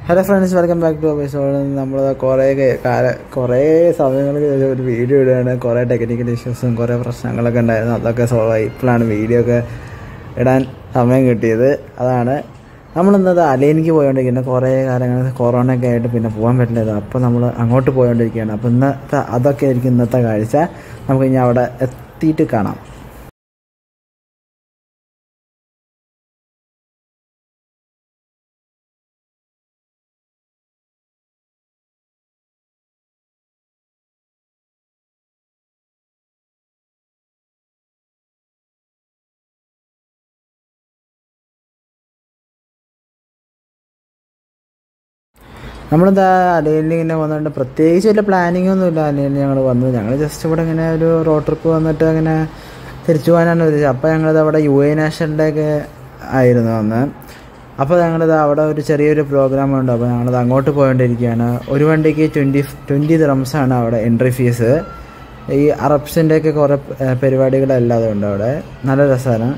hello friends welcome back to episode നമ്മൾ കുറേ കാല കുറേ സമയങ്ങൾക്ക് ശേഷം ഒരു വീഡിയോ ഇടുകയാണ് കുറേ ടെക്നിക്കൽ ഇഷ്യൂസും കുറേ പ്രശ്നങ്ങളൊക്കെ ഉണ്ടായിരുന്നു അതൊക്കെ സോൾവ് ആയി ഇപ്പോഴാണ് വീഡിയോ ഒക്കെ ഇടാൻ സമയം കിട്ടിയത് അതാണ് നമ്മളിന്നത് അലയിലേക്ക് പോയോണ്ടിരിക്കുന്നത് കുറേ കാലങ്ങൾ കൊറോണ ഒക്കെ ആയിട്ട് പിന്നെ പോകാൻ പറ്റില്ലായിരുന്നു അപ്പോൾ നമ്മൾ അങ്ങോട്ട് പോയോണ്ടിരിക്കുകയാണ് അപ്പോൾ ഇന്നത്തെ അതൊക്കെ ആയിരിക്കും ഇന്നത്തെ കാഴ്ച നമുക്ക് ഇനി അവിടെ എത്തിയിട്ട് കാണാം നമ്മളിതാ അലയിൽ ഇങ്ങനെ വന്നിട്ട് പ്രത്യേകിച്ച് വലിയ പ്ലാനിങ് ഒന്നുമില്ല അലയിൽ ഞങ്ങൾ വന്നത് ഞങ്ങൾ ജസ്റ്റ് ഇവിടെ ഇങ്ങനെ ഒരു റോഡ് ട്രിപ്പ് വന്നിട്ട് അങ്ങനെ തിരിച്ചു പോകാനാണ് ഉദ്ദേശിച്ചത് അപ്പോൾ ഞങ്ങളിത് അവിടെ യു എ നാഷണലിൻ്റെ ഒക്കെ ആയിരുന്നു അന്ന് അപ്പോൾ ഞങ്ങളിത് അവിടെ ഒരു ചെറിയൊരു പ്രോഗ്രാം ഉണ്ട് അപ്പോൾ ഞങ്ങളത് അങ്ങോട്ട് പോയോണ്ടിരിക്കുകയാണ് ഒരു വണ്ടിക്ക് ട്വൻറ്റി ട്വൻറ്റി ആണ് അവിടെ എൻട്രി ഫീസ് ഈ അറബ്സിൻ്റെ ഒക്കെ കുറേ പരിപാടികളെല്ലാം ഉണ്ട് അവിടെ നല്ല രസമാണ്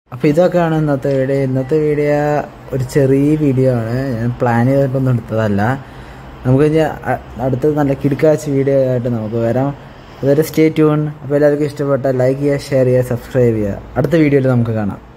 അപ്പോൾ ഇതൊക്കെയാണ് ഇന്നത്തെ വീഡിയോ ഇന്നത്തെ വീഡിയോ ഒരു ചെറിയ വീഡിയോ ആണ് ഞാൻ പ്ലാൻ ചെയ്തിട്ടൊന്നും എടുത്തതല്ല നമുക്ക് ഇനി അ- അടുത്ത നല്ല കിടക്കാച്ച വീഡിയോ ആയിട്ട് നമുക്ക് വരാം അതുവരെ സ്റ്റേ ട്യൂൺ അപ്പോൾ എല്ലാവർക്കും ഇഷ്ടപ്പെട്ട ലൈക്ക് ചെയ്യുക ഷെയർ ചെയ്യുക സബ്സ്ക്രൈബ് ചെയ്യുക അടുത്ത വീഡിയോയിൽ നമുക്ക് കാണാം